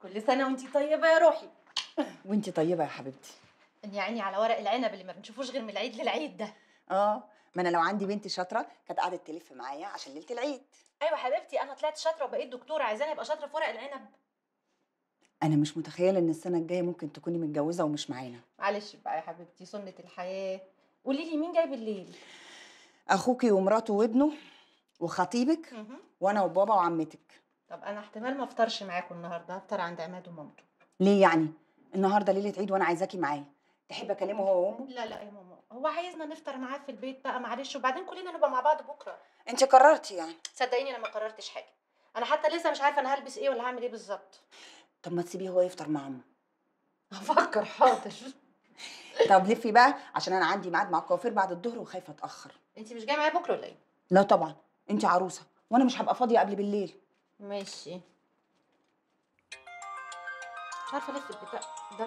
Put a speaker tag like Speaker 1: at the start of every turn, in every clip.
Speaker 1: كل سنه وانتي طيبه يا روحي
Speaker 2: وانتي طيبه يا حبيبتي
Speaker 1: يا عيني على ورق العنب اللي ما بنشوفوش غير من العيد للعيد ده
Speaker 2: اه ما انا لو عندي بنت شاطره كانت قعدت تلف معايا عشان ليله العيد
Speaker 1: ايوه حبيبتي انا طلعت شاطره وبقيت دكتوره عايزاني ابقى شاطره في ورق العنب
Speaker 2: انا مش متخيله ان السنه الجايه ممكن تكوني متجوزه ومش معانا
Speaker 1: معلش بقى يا حبيبتي سنه الحياه قولي لي مين جاي بالليل
Speaker 2: اخوكي ومراته وابنه وخطيبك وانا وبابا وعمتك
Speaker 1: طب انا احتمال ما افطرش معاكم النهارده هفطر عند عماد ومامته
Speaker 2: ليه يعني النهارده ليله عيد وانا عايزاكي معايا تحب اكلمه هو وامه
Speaker 1: لا لا يا ماما هو عايزنا نفطر معاه في البيت بقى معلش وبعدين كلنا نبقى مع بعض بكره
Speaker 2: انت قررتي يعني
Speaker 1: صدقيني انا ما قررتش حاجه انا حتى لسه مش عارفه انا هلبس ايه ولا هعمل ايه بالظبط
Speaker 2: طب ما تسيبيه هو يفطر مع امه
Speaker 1: هفكر حاضر
Speaker 2: طب لفي بقى عشان انا عندي ميعاد مع الكوافير بعد الظهر وخايفه اتاخر
Speaker 1: انت مش جايه معايا بكره ولا ايه
Speaker 2: لا طبعا انت عروسه وانا مش هبقى فاضيه قبل بالليل
Speaker 1: ماشي مش عارفه الف البتاع ده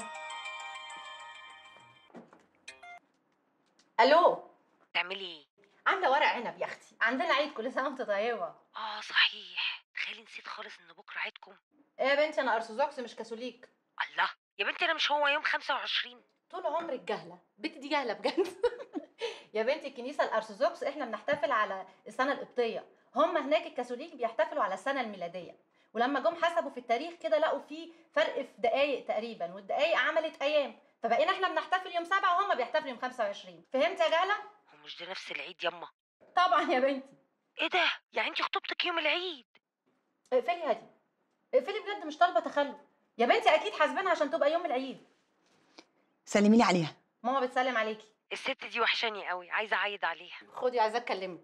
Speaker 1: الو
Speaker 3: تعملي ايه؟
Speaker 1: عامله ورق عنب يا اختي عندنا عيد كل سنه وانت طيبه
Speaker 3: اه صحيح تخيلي نسيت خالص ان بكره عيدكم
Speaker 1: ايه يا بنتي انا ارثوذكس مش كاثوليك
Speaker 3: الله يا بنتي انا مش هو يوم 25
Speaker 1: طول عمرك جهله البنت دي جهله بجد يا بنتي الكنيسه الارثوذكس احنا بنحتفل على السنه القبطيه هم هناك الكاثوليك بيحتفلوا على السنه الميلاديه ولما جم حسبوا في التاريخ كده لقوا في فرق في دقايق تقريبا والدقايق عملت ايام فبقينا احنا بنحتفل يوم سبعة وهم بيحتفلوا يوم 25 فهمت يا جهله
Speaker 3: هو مش ده نفس العيد يما
Speaker 1: طبعا يا بنتي
Speaker 3: ايه ده يعني انت خطوبتك يوم العيد
Speaker 1: اقفلي هادي اقفلي بجد مش طالبه تخلف يا بنتي اكيد حاسبينها عشان تبقى يوم العيد
Speaker 2: سلمي لي عليها
Speaker 1: ماما بتسلم عليكي
Speaker 3: الست دي وحشاني قوي عايزه اعيد عليها
Speaker 1: خدي عايزه اكلمك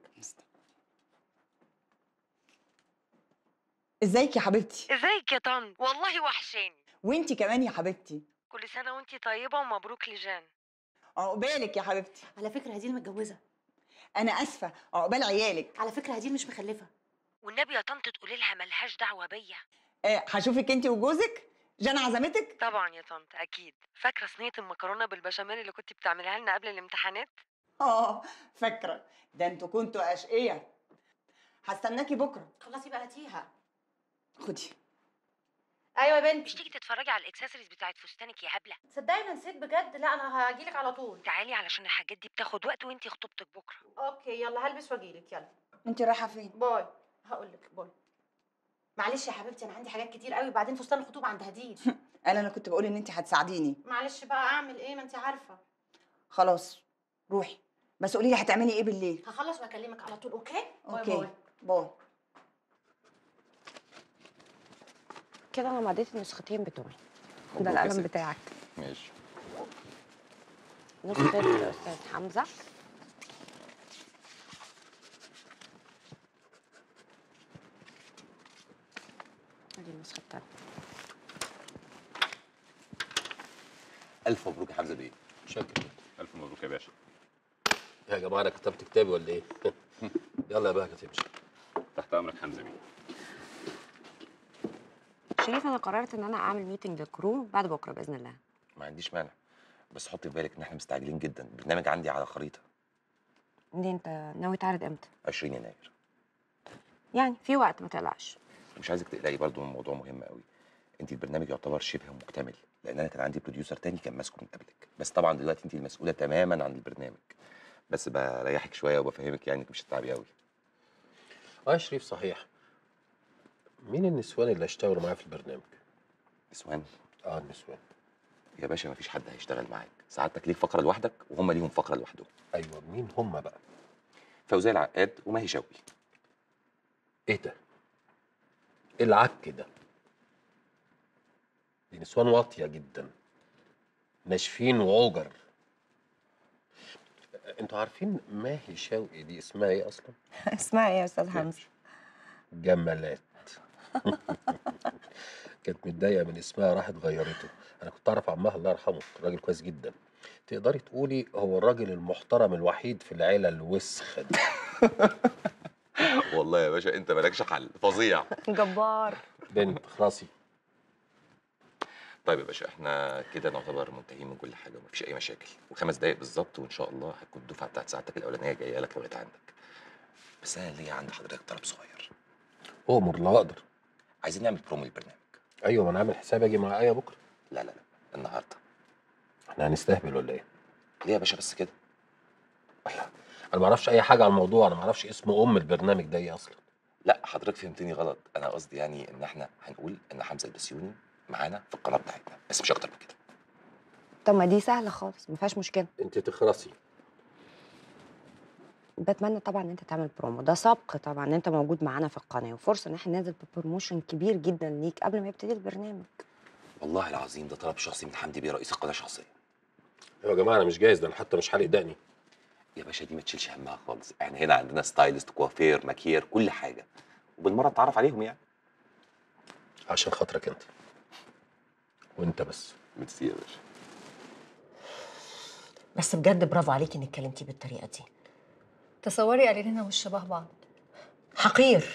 Speaker 2: ازيك يا حبيبتي
Speaker 3: ازيك يا طن والله وحشاني
Speaker 2: وانتي كمان يا حبيبتي
Speaker 3: كل سنه وانت طيبه ومبروك لجان
Speaker 2: عقبالك يا حبيبتي
Speaker 1: على فكره هديل متجوزه
Speaker 2: انا اسفه عقبال عيالك
Speaker 1: على فكره هديل مش مخلفه
Speaker 3: والنبي يا طنط تقولي لها ملهاش دعوه بيا
Speaker 2: آه، هشوفك انت وجوزك جانا عزمتك
Speaker 3: طبعا يا طنط اكيد فاكره صينيه المكرونه بالبشاميل اللي كنت بتعمليها لنا قبل الامتحانات
Speaker 2: اه فاكره ده انتوا كنتوا اشقياء هستناكي بكره
Speaker 1: خلصي بقى هاتيها
Speaker 2: خدي
Speaker 1: ايوه يا
Speaker 3: مش
Speaker 1: بنتي
Speaker 3: تيجي تتفرجي على الاكسسوارز بتاعت فستانك يا هبله
Speaker 1: تصدقي انا نسيت بجد لا انا هجيلك على طول
Speaker 3: تعالي علشان الحاجات دي بتاخد وقت وانتي خطوبتك بكره
Speaker 1: اوكي يلا هلبس واجيلك يلا
Speaker 2: انت رايحه فين
Speaker 1: باي هقول لك باي معلش يا حبيبتي انا عندي حاجات كتير قوي بعدين فستان الخطوبه عند هديل
Speaker 2: قال انا كنت بقول ان انت هتساعديني
Speaker 1: معلش بقى اعمل ايه ما انت عارفه
Speaker 2: خلاص روحي بس قولي لي هتعملي ايه بالليل
Speaker 1: هخلص واكلمك على طول اوكي باي
Speaker 2: اوكي
Speaker 1: باي
Speaker 2: باي
Speaker 4: كده انا مضيت النسختين بتوعي
Speaker 5: مبروك
Speaker 4: ده
Speaker 5: يا
Speaker 4: القلم
Speaker 5: ست.
Speaker 4: بتاعك
Speaker 5: ماشي
Speaker 4: نسخة الأستاذ حمزة ادي النسخة التانية
Speaker 6: الف مبروك يا حمزه بيه
Speaker 7: شكرا
Speaker 5: الف مبروك يا باشا
Speaker 7: يا جماعه انا كتبت كتابي ولا ايه؟ يلا يا بهجه تمشي
Speaker 5: تحت امرك حمزه بيه
Speaker 4: شريف انا قررت ان انا اعمل ميتنج للكرو بعد بكره باذن الله
Speaker 6: ما عنديش مانع بس حطي في بالك ان احنا مستعجلين جدا البرنامج عندي على خريطه
Speaker 4: دي انت ناوي تعرض امتى
Speaker 6: 20 يناير
Speaker 4: يعني في وقت ما تقلقش
Speaker 6: مش عايزك تقلقي برضو من موضوع مهم قوي انت البرنامج يعتبر شبه مكتمل لان انا كان عندي بروديوسر تاني كان ماسكه من قبلك بس طبعا دلوقتي انت المسؤوله تماما عن البرنامج بس بريحك شويه وبفهمك يعني انك مش هتتعبي قوي
Speaker 7: اه يا شريف صحيح مين النسوان اللي هيشتغلوا معايا في البرنامج؟
Speaker 6: نسوان
Speaker 7: اه النسوان
Speaker 6: يا باشا ما فيش حد هيشتغل معاك سعادتك ليك فقره لوحدك وهم ليهم فقره لوحدهم
Speaker 7: ايوه مين هم بقى؟
Speaker 6: فوزيه العقاد وماهي شوقي
Speaker 7: ايه ده؟ ايه العك ده؟ دي نسوان واطيه جدا ناشفين وعوجر انتوا عارفين ماهي شوقي دي اسمها ايه اصلا؟
Speaker 4: اسمها ايه يا استاذ حمزه
Speaker 7: جمالات كانت متضايقه من اسمها راحت غيرته انا كنت اعرف عمها الله يرحمه راجل كويس جدا تقدري تقولي هو الراجل المحترم الوحيد في العيله الوسخه دي
Speaker 6: والله يا باشا انت مالكش حل فظيع
Speaker 4: جبار
Speaker 7: بنت خلاصي
Speaker 6: طيب يا باشا احنا كده نعتبر منتهين من كل حاجه ومفيش اي مشاكل وخمس دقايق بالظبط وان شاء الله هتكون الدفعه بتاعت ساعتك الاولانيه جايه لك لغايه عندك بس انا ليا عند حضرتك طلب صغير
Speaker 7: امر لا اقدر
Speaker 6: عايزين نعمل برومو للبرنامج
Speaker 7: ايوه ما انا عامل حساب اجي مع ايه بكره
Speaker 6: لا لا لا النهارده
Speaker 7: احنا هنستهبل ولا ايه
Speaker 6: ليه يا باشا بس كده
Speaker 7: انا ما اعرفش اي حاجه عن الموضوع انا ما اعرفش اسم ام البرنامج ده ايه اصلا
Speaker 6: لا حضرتك فهمتني غلط انا قصدي يعني ان احنا هنقول ان حمزه البسيوني معانا في القناه بتاعتنا بس مش اكتر من كده
Speaker 4: طب ما دي سهله خالص ما فيهاش مشكله
Speaker 7: انت تخرسي
Speaker 4: بتمنى طبعا ان انت تعمل برومو ده سبق طبعا ان انت موجود معانا في القناه وفرصه ان احنا ننزل ببروموشن كبير جدا ليك قبل ما يبتدي البرنامج
Speaker 6: والله العظيم ده طلب شخصي من حمدي بيه رئيس القناه شخصيا
Speaker 7: ايوه يا جماعه انا مش جاهز ده انا حتى مش حالق دقني
Speaker 6: يا باشا دي ما تشيلش همها خالص احنا هنا عندنا ستايلست كوافير ماكير كل حاجه وبالمره نتعرف عليهم يعني
Speaker 7: عشان خاطرك انت وانت بس
Speaker 6: ميرسي يا باشا
Speaker 8: بس بجد برافو عليكي انك اتكلمتي بالطريقه دي
Speaker 9: تصوري علينا مش شبه بعض
Speaker 8: حقير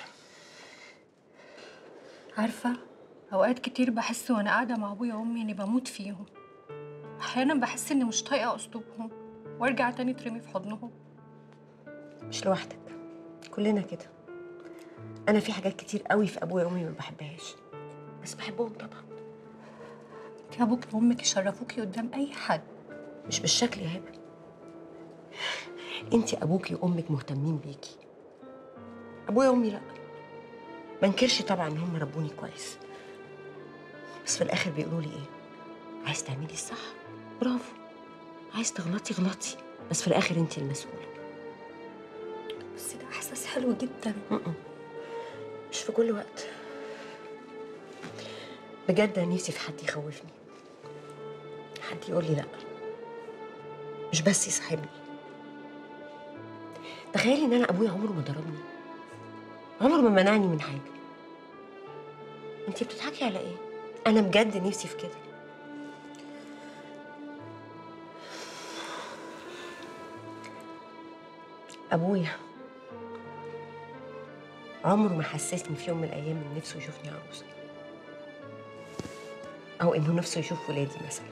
Speaker 9: عارفة أوقات كتير بحس وأنا قاعدة مع أبويا وأمي إني بموت فيهم أحيانا بحس إني مش طايقة أسلوبهم وأرجع تاني ترمي في حضنهم
Speaker 8: مش لوحدك كلنا كده انا في حاجات كتير قوي في ابويا وامي ما بحبهاش بس بحبهم طبعا
Speaker 9: يا أبوك وأمك يشرفوكي قدام أي حد
Speaker 8: مش بالشكل يا هبه انت ابوكي وامك مهتمين بيكي ابويا وامي لا ما انكرش طبعا ان هم ربوني كويس بس في الاخر بيقولوا لي ايه عايز تعملي الصح برافو عايز تغلطي غلطي بس في الاخر انت المسؤوله
Speaker 9: بس ده إحساس حلو جدا
Speaker 8: م-م. مش في كل وقت بجد أنا نفسي في حد يخوفني حد يقول لي لا مش بس يصاحبني تخيلي ان انا ابويا عمره ما ضربني عمره ما منعني من حاجه انتي بتضحكي على ايه انا بجد نفسي في كده ابويا عمره ما حسسني في يوم من الايام ان نفسه يشوفني عروسه او انه نفسه يشوف ولادي مثلا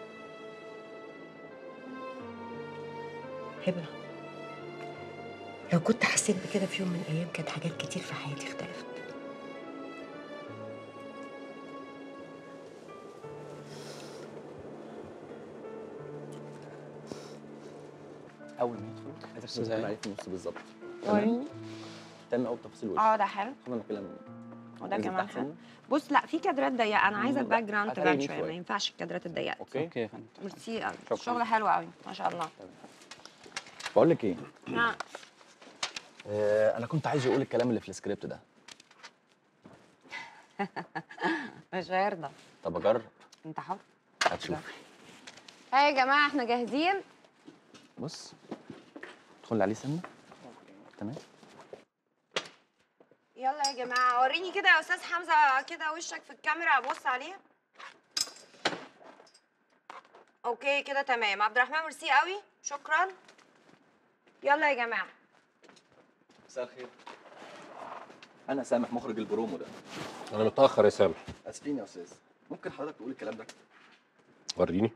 Speaker 8: هبه لو كنت حسيت بكده في يوم من الايام كانت حاجات كتير في حياتي اختلفت
Speaker 10: اول ما يدخل هترسم
Speaker 11: إزاي؟
Speaker 10: عليه في النص بالظبط
Speaker 4: وريني
Speaker 10: تم اول تفاصيل وش
Speaker 4: اه ده حلو
Speaker 10: خلينا كده
Speaker 4: وده
Speaker 10: ننزل
Speaker 4: كمان
Speaker 10: تحت
Speaker 4: حلو
Speaker 10: سنة.
Speaker 4: بص لا في كادرات ضيقه انا عايزه
Speaker 10: لا،
Speaker 4: الباك جراوند
Speaker 10: هتلاقي
Speaker 4: تبان
Speaker 10: دي
Speaker 4: شويه
Speaker 10: شوية.
Speaker 4: ما ينفعش الكادرات الضيقه
Speaker 10: اوكي
Speaker 11: اوكي يا فندم
Speaker 4: ميرسي قوي
Speaker 10: شكراً.
Speaker 4: الشغل حلو قوي ما شاء الله
Speaker 10: بقول لك ايه
Speaker 4: ها
Speaker 10: آه انا كنت عايز اقول الكلام اللي في السكريبت ده
Speaker 4: مش هيرضى
Speaker 10: طب اجرب
Speaker 4: انت حر
Speaker 10: هتشوف
Speaker 4: ها يا جماعه احنا جاهزين
Speaker 10: بص ادخل عليه سنه تمام
Speaker 4: يلا يا جماعه وريني كده يا استاذ حمزه كده وشك في الكاميرا ابص عليه اوكي كده تمام عبد الرحمن ميرسي قوي شكرا يلا يا جماعه
Speaker 10: مساء الخير انا سامح مخرج البرومو ده
Speaker 7: انا متاخر يا سامح
Speaker 10: اسفين يا استاذ ممكن حضرتك تقول الكلام ده
Speaker 7: وريني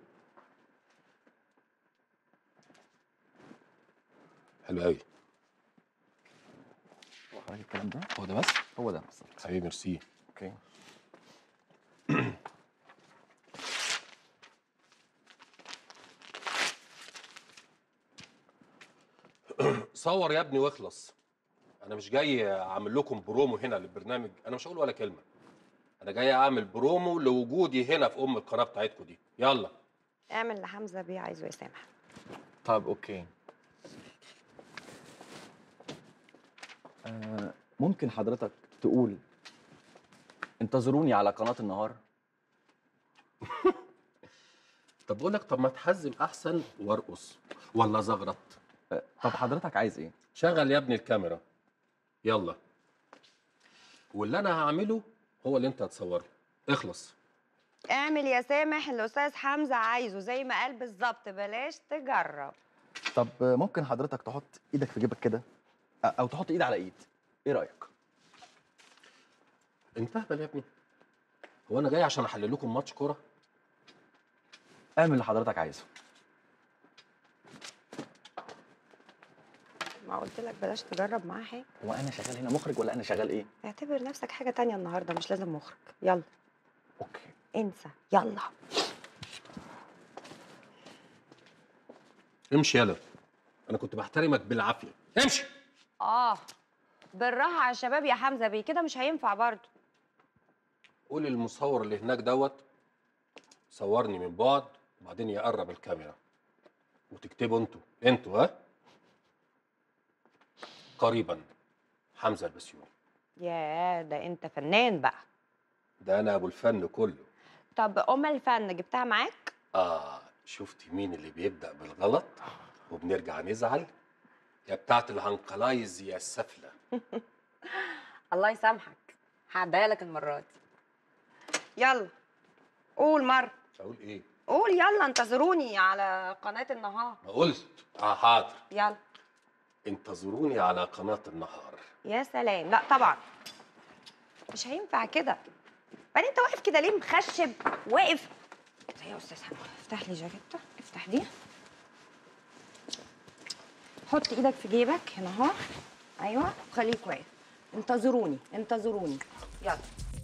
Speaker 7: حلو قوي
Speaker 10: هو حضرتك الكلام ده هو ده بس هو ده بالظبط
Speaker 7: حبيبي ميرسي
Speaker 10: اوكي
Speaker 7: صور يا ابني واخلص انا مش جاي اعمل لكم برومو هنا للبرنامج انا مش هقول ولا كلمه انا جاي اعمل برومو لوجودي هنا في ام القناه بتاعتكم دي يلا
Speaker 4: اعمل لحمزه بيه عايزه يسامح
Speaker 10: طب اوكي آه ممكن حضرتك تقول انتظروني على قناة النهار
Speaker 7: طب بقول لك طب ما تحزم احسن وارقص ولا زغرط
Speaker 10: آه طب حضرتك عايز ايه؟
Speaker 7: شغل يا ابني الكاميرا يلا واللي انا هعمله هو اللي انت هتصوره اخلص
Speaker 4: اعمل يا سامح اللي استاذ حمزه عايزه زي ما قال بالظبط بلاش تجرب
Speaker 10: طب آه، ممكن حضرتك تحط ايدك في جيبك كده آه، او تحط ايد على ايد ايه رأيك؟
Speaker 7: انت اهبل يا ابني هو انا جاي عشان احلل لكم ماتش كوره
Speaker 10: اعمل اللي حضرتك عايزه
Speaker 4: ما قلت لك بلاش تجرب معاه حاجه
Speaker 10: هو انا شغال هنا مخرج ولا انا شغال ايه؟
Speaker 4: اعتبر نفسك حاجه تانية النهارده مش لازم مخرج يلا
Speaker 10: اوكي
Speaker 4: انسى يلا
Speaker 7: امشي يلا انا كنت بحترمك بالعافيه امشي
Speaker 4: اه بالراحه على الشباب يا حمزه بيه كده مش هينفع برضه
Speaker 7: قول للمصور اللي هناك دوت صورني من بعد وبعدين يقرب الكاميرا وتكتبوا انتوا انتوا ها قريبا حمزه البسيوني
Speaker 4: يا ده انت فنان بقى
Speaker 7: ده انا ابو الفن كله
Speaker 4: طب ام الفن جبتها معاك
Speaker 7: اه شفتي مين اللي بيبدا بالغلط وبنرجع نزعل يا بتاعت الهنقلايز يا السفله
Speaker 4: الله يسامحك هعديها لك المره دي يلا قول مره
Speaker 7: اقول ايه
Speaker 4: قول يلا انتظروني على قناه النهار
Speaker 7: ما قلت اه حاضر
Speaker 4: يلا
Speaker 7: انتظروني على قناه النهار
Speaker 4: يا سلام لا طبعا مش هينفع كده بعدين انت واقف كده ليه مخشب واقف يا استاذ حمد افتح لي جاكيتة افتح دي حط ايدك في جيبك هنا اهو ايوه وخليك واقف انتظروني انتظروني يلا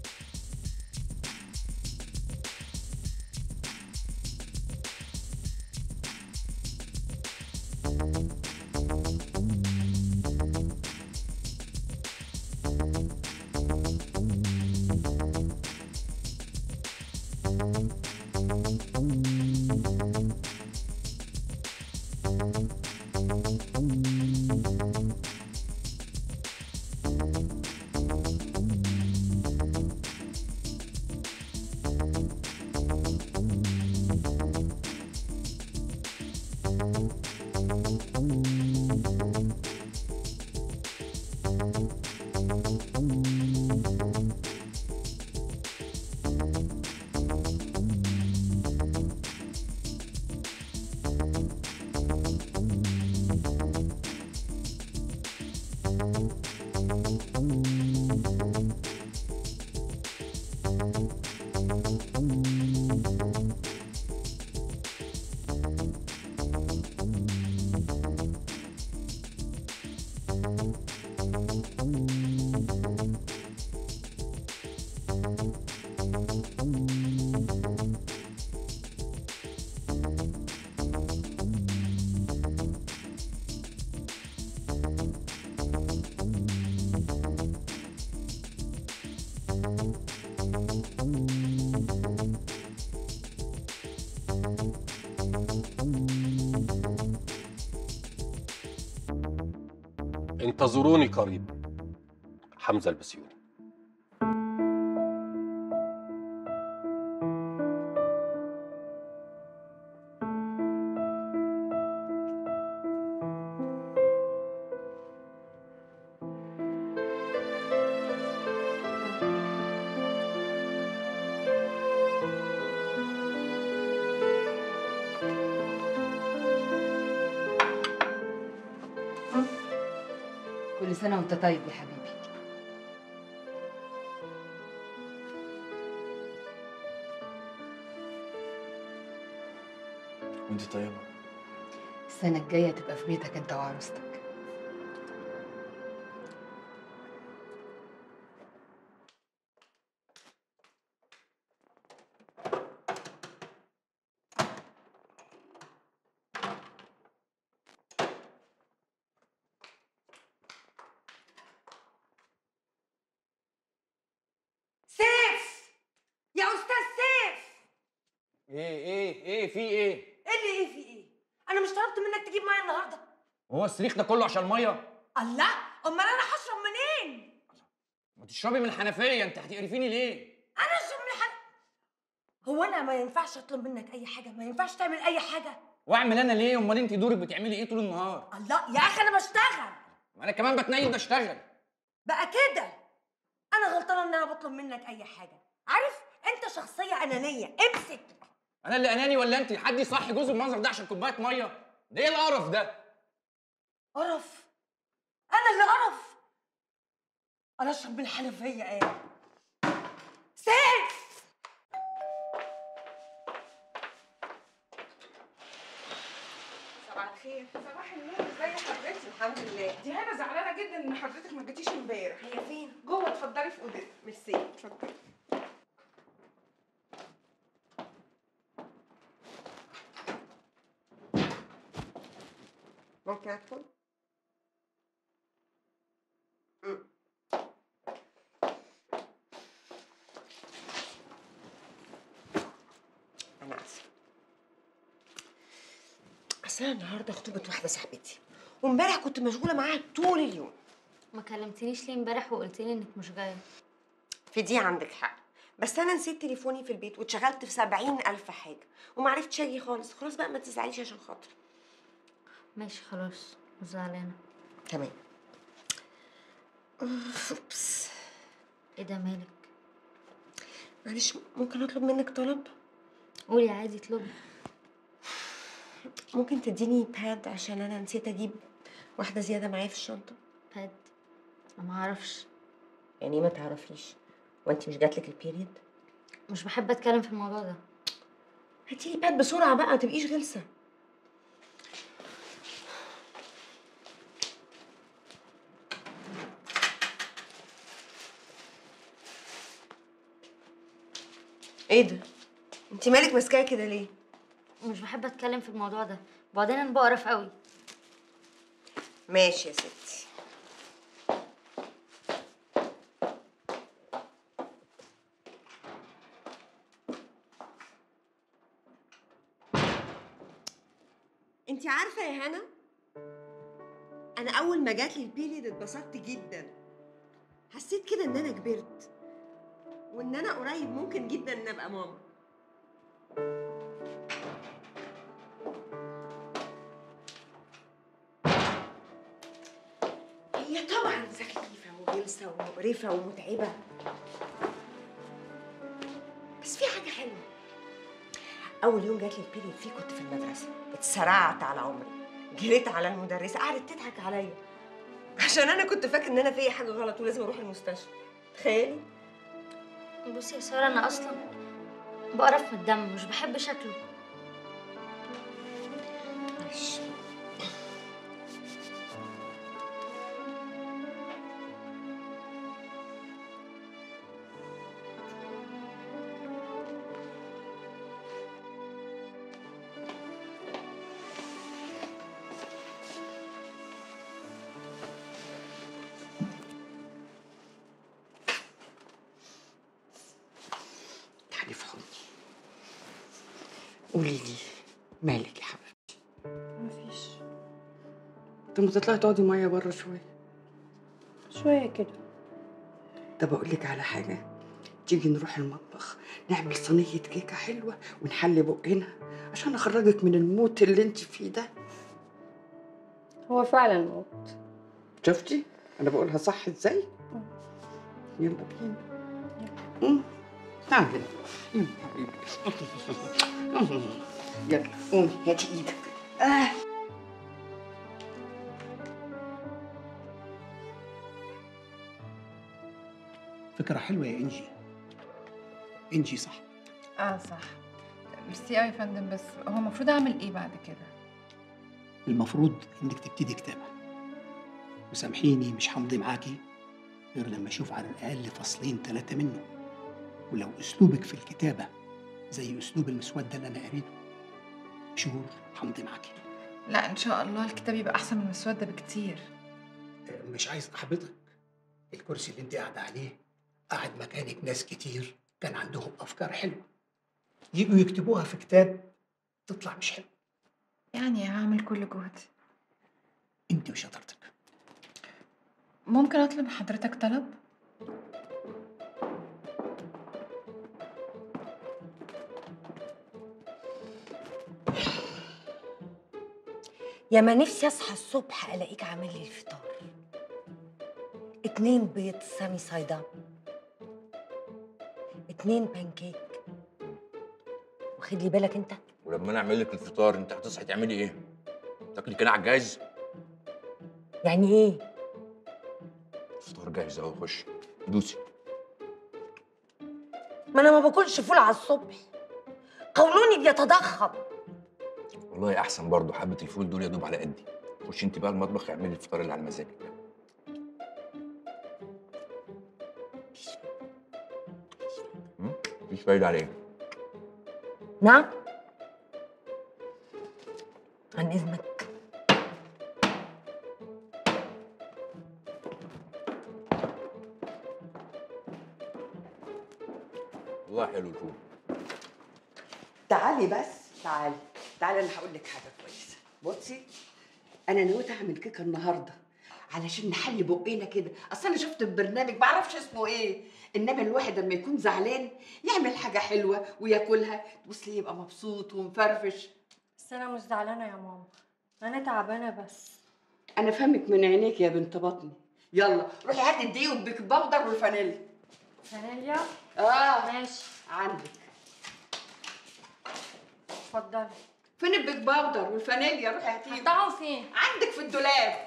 Speaker 7: انتظروني قريبا حمزه البسيوني
Speaker 11: كل سنة وانت طيب يا حبيبي
Speaker 10: وانت طيبه
Speaker 11: السنة الجاية تبقى في بيتك انت وعروستك
Speaker 8: سيف يا استاذ سيف
Speaker 12: ايه ايه ايه في ايه؟
Speaker 8: ايه اللي ايه في ايه انا مش طلبت منك تجيب ميه النهارده
Speaker 12: هو الصريخ ده كله عشان الميه؟
Speaker 8: الله امال انا هشرب منين
Speaker 12: ما تشربي من الحنفيه انت هتقرفيني ليه؟
Speaker 8: انا اشرب من الحن هو انا ما ينفعش اطلب منك اي حاجه ما ينفعش تعمل اي حاجه
Speaker 12: واعمل انا ليه؟ امال انت دورك بتعملي ايه طول النهار؟
Speaker 8: الله يا اخي انا بشتغل
Speaker 12: ما انا كمان بتنيل بشتغل
Speaker 8: بقى كده انا غلطانه ان انا بطلب منك اي حاجه عارف انت شخصيه انانيه امسك
Speaker 12: انا اللي اناني ولا انت؟ حد يصحي جوز المنظر ده عشان كوبايه ميه؟ ده ايه القرف ده؟
Speaker 8: قرف انا اللي قرف انا اشرب من الحنفيه ايه سيف
Speaker 13: صباح الخير صباح النور ازي حضرتك الحمد لله دي هنا زعلانه جدا ان حضرتك ما جيتيش امبارح هي فين جوه اتفضلي في اوضتك ميرسي اتفضلي
Speaker 8: ممكن ادخل مم. انا اسفه اصل انا النهارده خطوبه واحده صاحبتي وامبارح كنت مشغوله معاها طول اليوم
Speaker 14: ما كلمتنيش ليه امبارح وقلت لي انك مش جايه
Speaker 8: في دي عندك حق بس انا نسيت تليفوني في البيت واتشغلت في سبعين الف حاجه ومعرفتش اجي خالص خلاص بقى ما تزعليش عشان خاطري
Speaker 14: ماشي خلاص مش زعلانه
Speaker 8: تمام اوبس
Speaker 14: ايه ده مالك
Speaker 8: معلش ممكن اطلب منك طلب
Speaker 14: قولي عادي اطلبي
Speaker 8: ممكن تديني باد عشان انا نسيت اجيب واحده زياده معايا في الشنطه
Speaker 14: باد ما اعرفش
Speaker 8: يعني إيه ما تعرفيش وانت مش جاتلك البيريد
Speaker 14: مش بحب اتكلم في الموضوع ده
Speaker 8: هاتيلي باد بسرعه بقى ما تبقيش غلسه ايه ده انت مالك ماسكاها كده ليه
Speaker 14: مش بحب اتكلم في الموضوع ده وبعدين انا بقرف قوي
Speaker 8: ماشي يا ستي انت عارفه يا هنا انا اول ما جات لي البيريد اتبسطت جدا حسيت كده ان انا كبرت وان انا قريب ممكن جدا ان ابقى ماما هي طبعا سخيفه وغلسه ومقرفه ومتعبه بس في حاجه حلوه اول يوم جات لي البيريد فيه كنت في المدرسه اتسرعت على عمري جريت على المدرسه قعدت تضحك عليا عشان انا كنت فاكر ان انا في حاجه غلط ولازم اروح المستشفى تخيلي
Speaker 14: بصي يا ساره انا اصلا بقرف من الدم مش بحب شكله
Speaker 8: معلش
Speaker 15: تعالي في حضني قولي لي مالك يا حبيبتي
Speaker 9: مفيش
Speaker 15: طب ما تطلعي تقعدي معايا بره شويه
Speaker 9: شوية كده
Speaker 15: طب اقول لك على حاجه تيجي نروح المطبخ نعمل صينيه كيكه حلوه ونحلي بقنا عشان اخرجك من الموت اللي انت فيه ده
Speaker 9: هو فعلا موت
Speaker 15: شفتي انا بقولها صح ازاي يلا بينا مم. تعالي يلا حبيبي يلا قومي هاتي ايدك آه.
Speaker 16: فكرة حلوة يا إنجي إنجي صح
Speaker 11: اه صح ميرسي قوي يا فندم بس هو المفروض اعمل ايه بعد كده
Speaker 16: المفروض إنك تبتدي كتابة وسامحيني مش همضي معاكي غير لما أشوف على الأقل فصلين ثلاثة منه ولو أسلوبك في الكتابة زي أسلوب المسودة اللي أنا قريته شهور همضي معاكي
Speaker 11: لا ان شاء الله الكتاب يبقى احسن من المسوده بكتير
Speaker 16: مش عايز حضرتك الكرسي اللي انت قاعدة عليه قاعد مكانك ناس كتير كان عندهم أفكار حلوة يجوا يكتبوها في كتاب تطلع مش حلوة
Speaker 11: يعني هعمل كل جهدي
Speaker 16: انت وشطارتك
Speaker 11: ممكن اطلب من حضرتك طلب
Speaker 8: يا ما نفسي اصحى الصبح الاقيك عامل لي الفطار اتنين بيض سامي صيدا اتنين بانكيك واخد لي بالك انت
Speaker 17: ولما انا اعمل لك الفطار انت هتصحي تعملي ايه؟ تاكلي كده على الجاهز؟
Speaker 8: يعني ايه
Speaker 17: الفطار جاهز اهو خش دوسي
Speaker 8: ما انا ما باكلش فول على الصبح قولوني بيتضخم
Speaker 17: والله احسن برضه حبه الفول دول يا دوب على قدي خش انت بقى المطبخ اعملي الفطار اللي على مزاجك هم؟ مفيش فايده على ايه؟
Speaker 8: نعم عن اذنك
Speaker 17: والله حلو الفول
Speaker 15: تعالي بس تعالي تعالي انا هقول لك حاجه كويسه بصي انا نويت اعمل كيكه النهارده علشان نحل بقنا كده اصل انا شفت البرنامج ما اعرفش اسمه ايه انما الواحد لما يكون زعلان يعمل حاجه حلوه وياكلها تبص ليه يبقى مبسوط ومفرفش
Speaker 9: بس انا مش زعلانه يا ماما انا تعبانه بس
Speaker 15: انا فهمك من عينيك يا بنت بطني يلا روحي هاتي الدقيق والبيك باودر والفانيليا
Speaker 9: فانيليا
Speaker 15: اه
Speaker 9: ماشي
Speaker 15: عندك
Speaker 9: اتفضلي
Speaker 15: فين البيك باودر والفانيليا روحي هاتيهم
Speaker 9: حطهم فين
Speaker 15: عندك في الدولاب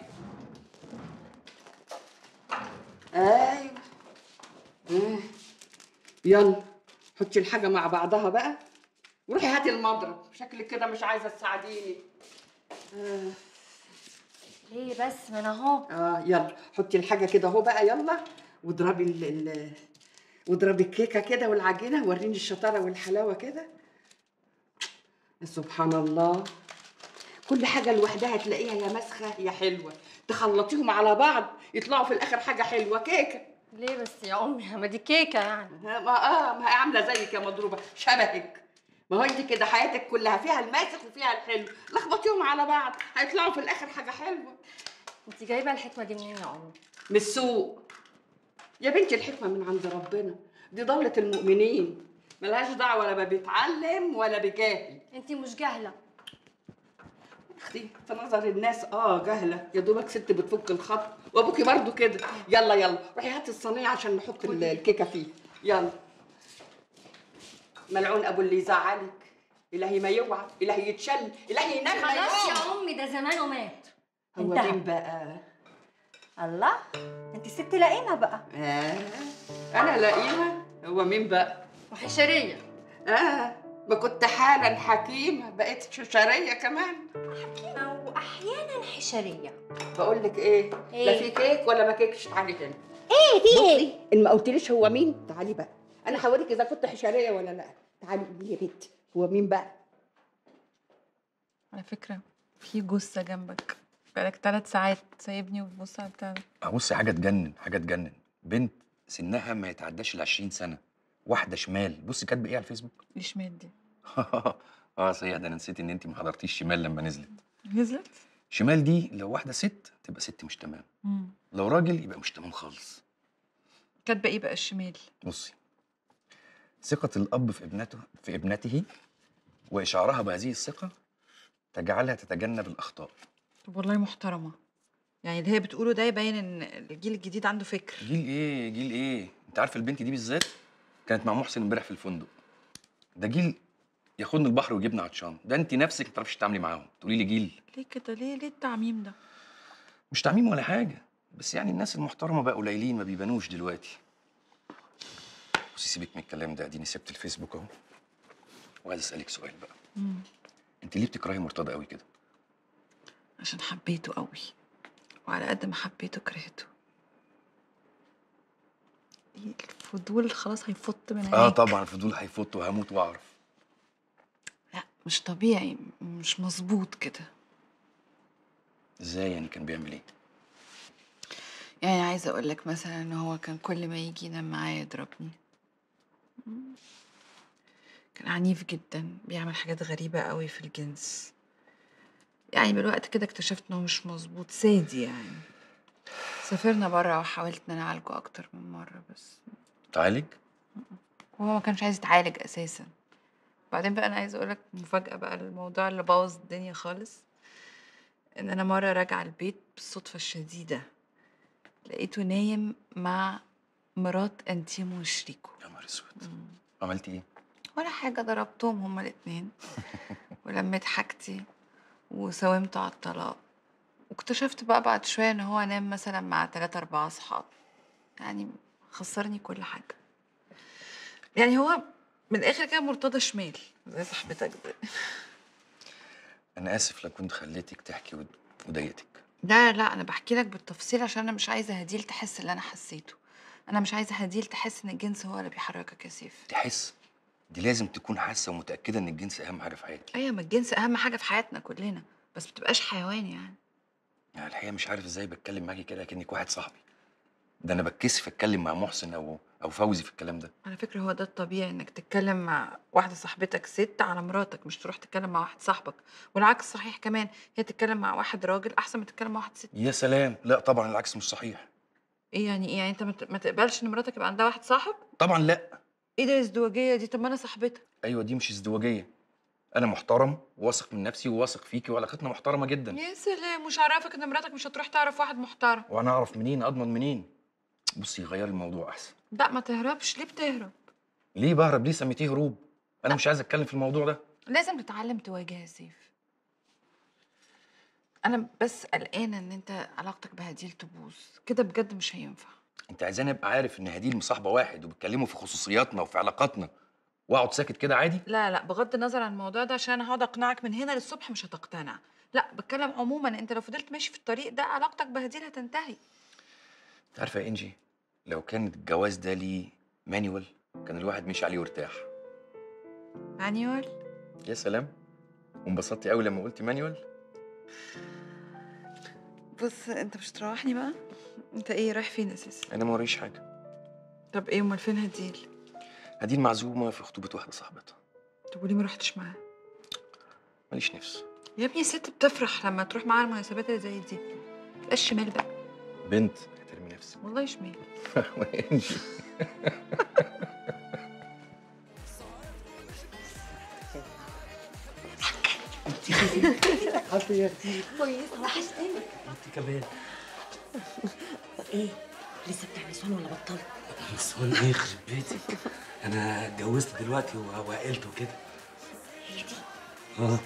Speaker 15: ايوه آه. يلا حطي الحاجه مع بعضها بقى وروحي هاتي المضرب شكلك كده مش عايزه تساعديني آه.
Speaker 9: ليه بس ما انا اهو
Speaker 15: اه يلا حطي الحاجه كده اهو بقى يلا واضربي ال ال واضربي الكيكه كده والعجينه وريني الشطاره والحلاوه كده سبحان الله كل حاجه لوحدها تلاقيها يا مسخه يا حلوه تخلطيهم على بعض يطلعوا في الاخر حاجه حلوه كيكه
Speaker 9: ليه بس يا امي ما دي كيكه يعني
Speaker 15: ما اه ما هي عامله زيك يا مضروبه شبهك ما هو انت كده حياتك كلها فيها الماسخ وفيها الحلو لخبطيهم على بعض هيطلعوا في الاخر حاجه حلوه
Speaker 9: انت جايبه الحكمه دي منين يا امي
Speaker 15: من السوق يا بنتي الحكمه من عند ربنا دي دولة المؤمنين ملهاش دعوة ولا بيتعلم ولا بجاهل
Speaker 9: انت مش جاهله
Speaker 15: اختي في نظر الناس اه جاهلة يا دوبك ست بتفك الخط وابوكي برضو كده يلا يلا روحي هاتي الصينية عشان نحط ال- الكيكة فيه يلا ملعون ابو اللي يزعلك الهي ما يوعى الهي يتشل الهي ينام ما
Speaker 9: خلاص
Speaker 15: يقوم.
Speaker 9: يا امي ده زمانه مات
Speaker 15: هو
Speaker 9: انتهى.
Speaker 15: مين بقى
Speaker 9: الله انت ست لقينا بقى
Speaker 15: آه انا لاقيها هو مين بقى
Speaker 9: وحشريه
Speaker 15: اه ما كنت حالا حكيمه بقيت ششريه كمان
Speaker 9: واحيانا حشريه
Speaker 15: بقول لك ايه
Speaker 9: إيه؟
Speaker 15: لا في كيك ولا ما كيكش تعالي هنا
Speaker 9: ايه في
Speaker 15: بصي ان ما قلتليش هو مين تعالي بقى انا هوريك اذا كنت حشريه ولا لا تعالي قولي لي يا بنتي هو مين بقى
Speaker 11: على فكرة في جثة جنبك بقالك ثلاث ساعات سايبني وبتبص على بتاع ده.
Speaker 17: بص حاجه تجنن حاجه تجنن بنت سنها ما يتعداش ال 20 سنه واحده شمال بصي كاتبه ايه على الفيسبوك
Speaker 11: ليه شمال دي
Speaker 17: اه صحيح ده انا نسيت ان انت ما حضرتيش شمال لما نزلت
Speaker 11: نزلت
Speaker 17: شمال دي لو واحده ست تبقى ست مش تمام
Speaker 11: مم.
Speaker 17: لو راجل يبقى مش تمام خالص
Speaker 11: كاتبة ايه بقى الشمال
Speaker 17: بصي ثقة الأب في ابنته في ابنته وإشعارها بهذه الثقة تجعلها تتجنب الأخطاء
Speaker 11: طب والله محترمة يعني اللي هي بتقوله ده يبين ان الجيل الجديد عنده فكر
Speaker 17: جيل إيه جيل إيه أنت عارف البنت دي بالذات كانت مع محسن امبارح في الفندق ده جيل ياخدني البحر ويجيبنا عطشان ده أنت نفسك ما تعرفيش تتعاملي معاهم تقولي لي جيل
Speaker 11: ليه كده ليه ليه التعميم ده
Speaker 17: مش تعميم ولا حاجة بس يعني الناس المحترمة بقى قليلين ما بيبانوش دلوقتي بصي سيبك من الكلام ده اديني سبت الفيسبوك اهو وعايز اسألك سؤال بقى
Speaker 11: مم.
Speaker 17: انت ليه بتكرهي مرتضى قوي كده
Speaker 11: عشان حبيته قوي وعلى قد ما حبيته كرهته إيه الفضول خلاص هيفط من عينيك
Speaker 17: اه طبعا الفضول هيفوت وهموت واعرف
Speaker 11: لا مش طبيعي مش مظبوط كده
Speaker 17: ازاي يعني كان بيعمل ايه
Speaker 11: يعني عايزه اقول لك مثلا ان هو كان كل ما يجي ينام معايا يضربني مم. كان عنيف جدا بيعمل حاجات غريبه قوي في الجنس يعني بالوقت كده اكتشفت انه مش مظبوط سادي يعني سافرنا بره وحاولت ان انا اعالجه اكتر من مره بس
Speaker 17: تعالج
Speaker 11: وهو ما كانش عايز يتعالج اساسا بعدين بقى انا عايزه اقول لك مفاجاه بقى الموضوع اللي بوظ الدنيا خالص ان انا مره راجعه البيت بالصدفه الشديده لقيته نايم مع مرات انتيمو وشريكه
Speaker 17: يا نهار اسود عملتي ايه
Speaker 11: ولا حاجه ضربتهم هما الاتنين ولميت حاجتي وساومته على الطلاق واكتشفت بقى بعد شويه ان هو نام مثلا مع تلاتة اربعة اصحاب يعني خسرني كل حاجه يعني هو من الاخر كده مرتضى شمال زي صاحبتك ده
Speaker 17: انا اسف لو كنت خليتك تحكي ود- وضايقتك
Speaker 11: لا لا انا بحكي لك بالتفصيل عشان انا مش عايزه هديل تحس اللي انا حسيته انا مش عايزه هديل تحس ان الجنس هو اللي بيحركك يا سيف
Speaker 17: تحس دي لازم تكون حاسه ومتاكده ان الجنس اهم حاجه في حياتي
Speaker 11: ايوه ما الجنس اهم حاجه في حياتنا كلنا بس بتبقاش حيوان يعني
Speaker 17: يعني الحقيقه مش عارف ازاي بتكلم معاكي كده كانك واحد صاحبي ده انا بتكسف اتكلم مع محسن او او فوزي في الكلام ده
Speaker 11: على فكرة هو ده الطبيعي انك تتكلم مع واحدة صاحبتك ست على مراتك مش تروح تتكلم مع واحد صاحبك والعكس صحيح كمان هي تتكلم مع واحد راجل احسن من تتكلم مع واحد ست
Speaker 17: يا سلام لا طبعا العكس مش صحيح
Speaker 11: ايه يعني ايه يعني انت ما ت- ما تقبلش ان مراتك يبقى عندها واحد صاحب
Speaker 17: طبعا لا
Speaker 11: ايه ده الازدواجية دي طب ما انا صاحبتك
Speaker 17: ايوه دي مش ازدواجيه انا محترم وواثق من نفسي وواثق فيكي وعلاقتنا محترمه جدا
Speaker 11: يا سلام مش عارفك ان مراتك مش هتروح تعرف واحد محترم
Speaker 17: وانا اعرف منين اضمن منين بصي غيري الموضوع احسن
Speaker 11: لا ما تهربش ليه بتهرب
Speaker 17: ليه بهرب ليه سميتيه هروب انا مش عايز اتكلم في الموضوع ده
Speaker 11: لازم تتعلم تواجه يا سيف انا بس قلقانه ان انت علاقتك بهديل تبوظ كده بجد مش هينفع
Speaker 17: انت عايزاني ابقى عارف ان هديل مصاحبه واحد وبيتكلموا في خصوصياتنا وفي علاقاتنا واقعد ساكت كده عادي
Speaker 11: لا لا بغض النظر عن الموضوع ده عشان انا هقعد اقنعك من هنا للصبح مش هتقتنع لا بتكلم عموما انت لو فضلت ماشي في الطريق ده علاقتك بهديل هتنتهي
Speaker 17: انت عارفه يا انجي لو كان الجواز ده ليه مانيوال كان الواحد مشي عليه وارتاح
Speaker 11: مانيوال
Speaker 17: يا سلام وانبسطتي قوي لما قلتي مانيوال
Speaker 11: بص انت مش تروحني بقى انت ايه رايح فين اساسا
Speaker 17: انا ما وريش حاجه
Speaker 11: طب ايه امال فين هديل
Speaker 17: هديل معزومه في خطوبه واحده صاحبتها
Speaker 11: طب وليه ما رحتش معاها
Speaker 17: ماليش نفس
Speaker 11: يا ابني الست بتفرح لما تروح معاها المناسبات اللي زي دي متبقاش شمال بقى
Speaker 17: بنت احترمي نفسك
Speaker 11: والله شمال
Speaker 17: انجي
Speaker 8: حاضر يا كتير كويسه وحشتني
Speaker 18: انت كمان
Speaker 8: ايه لسه بتعمل صون ولا بطلت
Speaker 18: نسوان ايه يخرب بيتك انا اتجوزت دلوقتي و- وعقلت وكده
Speaker 8: هي دي
Speaker 18: اه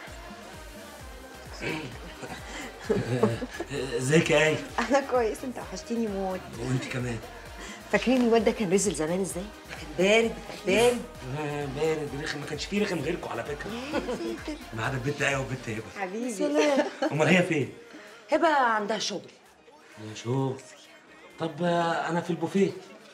Speaker 18: ازيك يا ايه
Speaker 8: انا كويس انت وحشتني موت
Speaker 18: وانت كمان
Speaker 8: فاكرين الواد ده كان رزل زمان ازاي كان بارد بارد
Speaker 18: آه، بارد رخم ما كانش فيه رخم غيركم على فكره ما عدا البنت ايه والبنت هبه
Speaker 8: حبيبي
Speaker 18: سلام. امال هي فين؟
Speaker 8: هبه عندها شغل
Speaker 18: يا شوف طب آه، انا في البوفيه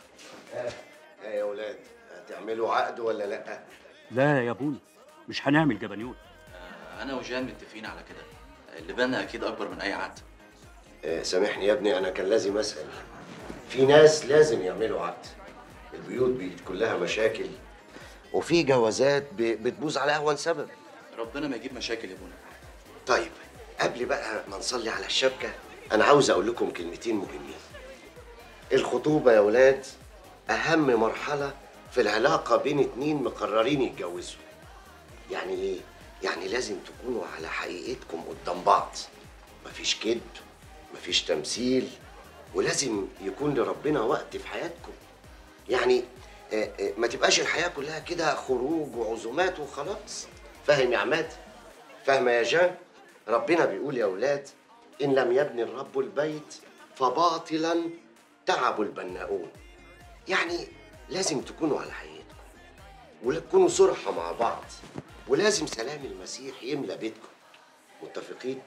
Speaker 19: ايه يا ولاد هتعملوا عقد ولا لا
Speaker 20: لا يا ابونا مش هنعمل جبنيوت
Speaker 10: انا وجان متفقين على كده اللبان اكيد اكبر من اي عقد
Speaker 19: آه، سامحني يا ابني انا كان لازم اسال في ناس لازم يعملوا عقد البيوت بيت كلها مشاكل وفي جوازات ب- بتبوظ على اهون سبب
Speaker 10: ربنا ما يجيب مشاكل يا ابونا
Speaker 19: طيب قبل بقى ما نصلي على الشبكه انا عاوز اقول لكم كلمتين مهمين الخطوبه يا ولاد اهم مرحله في العلاقه بين اتنين مقررين يتجوزوا يعني ايه يعني لازم تكونوا على حقيقتكم قدام بعض مفيش كذب مفيش تمثيل ولازم يكون لربنا وقت في حياتكم يعني آه، آه، ما تبقاش الحياه كلها كده خروج وعزومات وخلاص فاهم يا عماد فاهمه يا جان ربنا بيقول يا اولاد ان لم يبني الرب البيت فباطلا تعب البناؤون يعني لازم تكونوا على حقيقتكم وتكونوا صرحة مع بعض ولازم سلام المسيح يملى بيتكم متفقين؟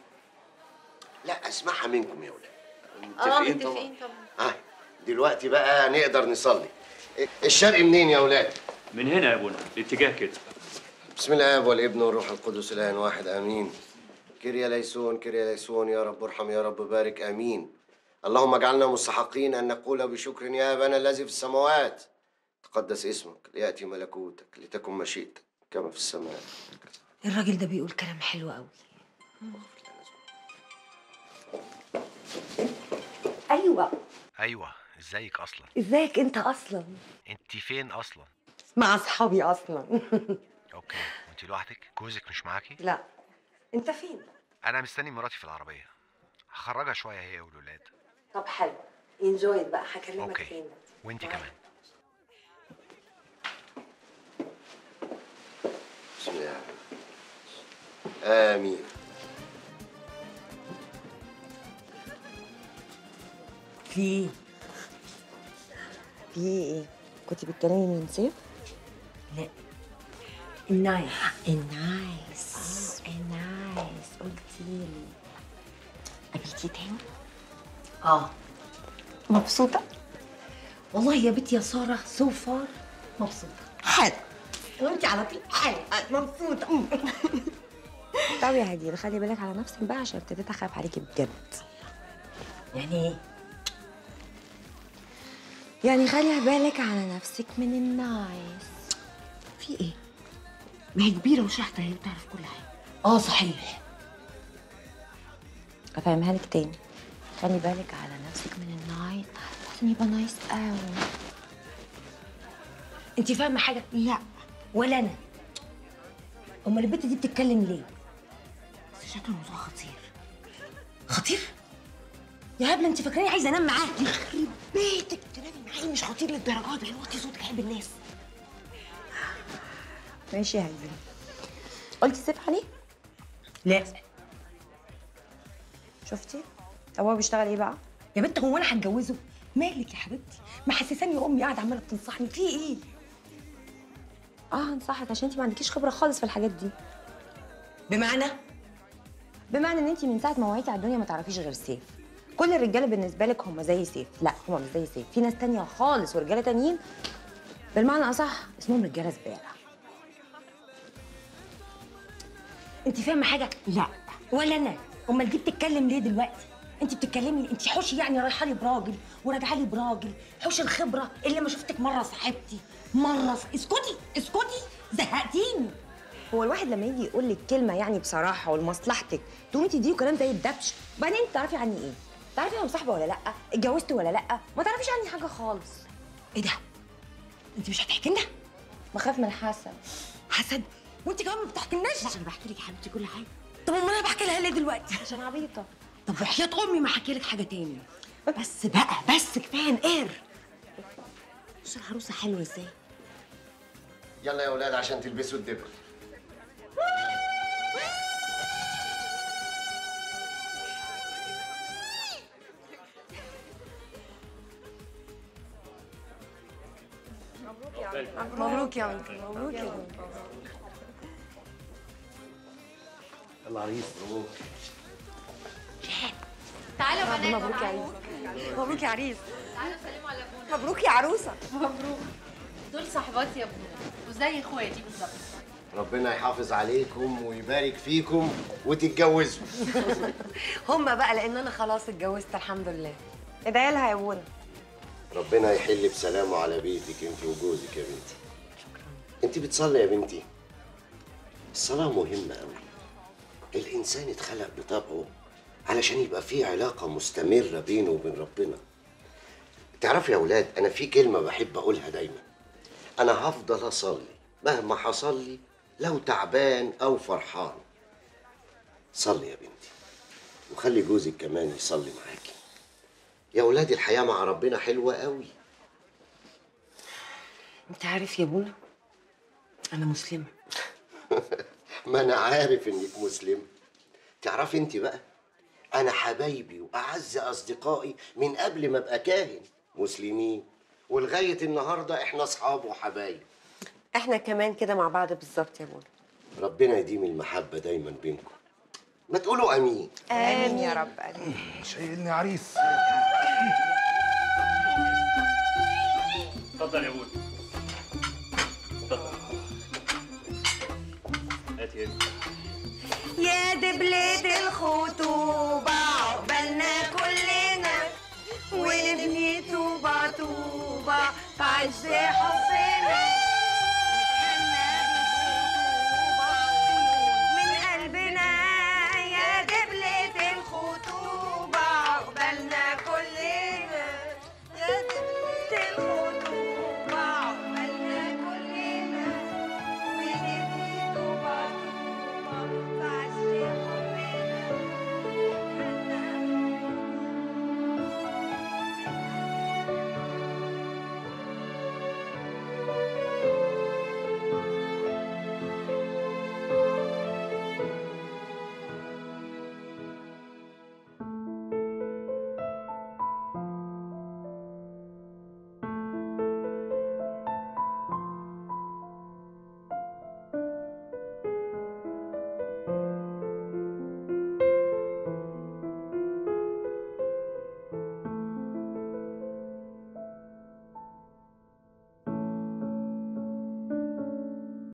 Speaker 19: لا اسمعها منكم يا ولاد
Speaker 1: اه متفقين طبعا
Speaker 19: اه دلوقتي بقى نقدر نصلي الشرق منين يا ولاد؟
Speaker 20: من هنا يا ابونا الاتجاه كده
Speaker 19: بسم الله الاب والابن والروح القدس الان واحد امين كريا ليسون كريا ليسون يا رب ارحم يا رب بارك امين اللهم اجعلنا مستحقين ان نقول بشكر يا ابانا الذي في السماوات تقدس اسمك لياتي ملكوتك لتكن مشيئتك كما في السماء
Speaker 8: الراجل ده بيقول كلام حلو قوي ايوه
Speaker 21: ايوه ازيك اصلا
Speaker 8: ازيك انت اصلا
Speaker 21: انت فين اصلا
Speaker 8: مع اصحابي اصلا
Speaker 21: اوكي وانت لوحدك جوزك مش معاكي
Speaker 8: لا انت فين
Speaker 21: انا مستني مراتي في العربيه هخرجها شويه هي والولاد
Speaker 8: طب حلو انجوي بقى هكلمك
Speaker 21: أوكي.
Speaker 8: فين
Speaker 21: وانت كمان
Speaker 19: بسم الله امين
Speaker 8: في ايه في ايه كنت بتكلمي من سيف لا النايس النايس النايس قلتيلي قابلتيه تاني اه مبسوطة؟ والله يا بنتي يا سارة سو فار مبسوطة حلو وانت على طول حلو مبسوطة طب يا هدير خلي بالك على نفسك بقى عشان ابتديت اخاف عليكي بجد يعني ايه؟ يعني خلي بالك على نفسك من النايس
Speaker 15: في ايه؟ ما هي كبيرة وشحتة هي بتعرف كل حاجة اه صحيح
Speaker 8: افهمها لك تاني خلي بالك على نفسك من النايس لازم يبقى نايس قوي
Speaker 15: انت فاهمة حاجة؟ لا ولا انا امال البنت دي بتتكلم ليه؟ بس شكل الموضوع خطير خطير؟ يا هبله انت فاكراني عايزه انام معاك يخرب بيتك تنامي معايا مش خطير للدرجات دي وطي صوتك حب الناس
Speaker 8: ماشي يا هيزن قلتي سيف عليه
Speaker 15: لا
Speaker 8: شفتي طب هو بيشتغل ايه بقى
Speaker 15: يا بنت هو انا هتجوزه مالك يا حبيبتي محسساني امي قاعده عماله بتنصحني في ايه
Speaker 8: اه هنصحك عشان انت ما عندكيش خبره خالص في الحاجات دي
Speaker 15: بمعنى
Speaker 8: بمعنى ان انت من ساعه ما وعيتي على الدنيا ما تعرفيش غير سيف كل الرجاله بالنسبه لك هم زي سيف لا هم مش زي سيف في ناس تانية خالص ورجاله تانيين بالمعنى اصح اسمهم رجاله زباله
Speaker 15: انت فاهمه حاجه لا ولا انا امال دي بتتكلم ليه دلوقتي انت بتتكلمي انت حوشي يعني رايحه لي براجل وراجعه لي براجل حوش الخبره اللي ما شفتك مره صاحبتي مره ص... اسكتي اسكتي زهقتيني
Speaker 8: هو الواحد لما يجي يقول لك كلمه يعني بصراحه ولمصلحتك تقومي تديه كلام زي الدبش وبعدين انت تعرفي عني ايه تعرفي انا مصاحبه ولا لا اتجوزت ولا لا ما تعرفيش عني حاجه خالص
Speaker 15: ايه ده انت مش هتحكي لنا
Speaker 8: بخاف من الحسد
Speaker 15: حسد وانت كمان ما بتحكيلناش لا انا بحكي لك يا حبيبتي كل حاجه طب امال انا بحكي لها ليه دلوقتي
Speaker 8: عشان عبيطه
Speaker 15: طب وحياة امي ما احكي لك حاجه تاني بس بقى بس كفايه نقر بص العروسه حلوه ازاي
Speaker 19: يلا يا اولاد عشان تلبسوا الدبل
Speaker 8: مبروك يا انكل مبروك يا انكل
Speaker 10: يلا عريس
Speaker 1: تعالوا يا بنات
Speaker 8: مبروك يا عريس مبروك يا عريس
Speaker 1: تعالوا سلموا على ابونا
Speaker 8: مبروك يا عروسه
Speaker 1: مبروك دول صحباتي يا ابونا وزي اخواتي بالظبط
Speaker 19: ربنا يحافظ عليكم ويبارك فيكم وتتجوزوا
Speaker 8: هم بقى لان انا خلاص اتجوزت الحمد لله ادعي لها يا ابونا
Speaker 19: ربنا يحل بسلامه على بيتك انت وجوزك يا بنتي انت بتصلي يا بنتي الصلاة مهمة قوي الإنسان اتخلق بطبعه علشان يبقى فيه علاقة مستمرة بينه وبين ربنا تعرفوا يا أولاد أنا في كلمة بحب أقولها دايما أنا هفضل أصلي مهما حصل لي لو تعبان أو فرحان صلي يا بنتي وخلي جوزك كمان يصلي معاكي يا أولاد الحياة مع ربنا حلوة قوي
Speaker 15: انت عارف يا بونا انا مسلمه
Speaker 19: ما انا عارف انك مسلم تعرفي انت بقى انا حبايبي واعز اصدقائي من قبل ما ابقى كاهن مسلمين ولغايه النهارده احنا اصحاب وحبايب
Speaker 8: احنا كمان كده مع بعض بالظبط يا ابونا
Speaker 19: ربنا يديم المحبه دايما بينكم ما تقولوا امين
Speaker 8: امين يا رب امين
Speaker 10: شايلني عريس
Speaker 20: اتفضل يا ابوي اتفضل هات يا ابني.
Speaker 8: يا دبلة الخطوبة عقبالنا كلنا ونبني طوبة طوبة في عز حب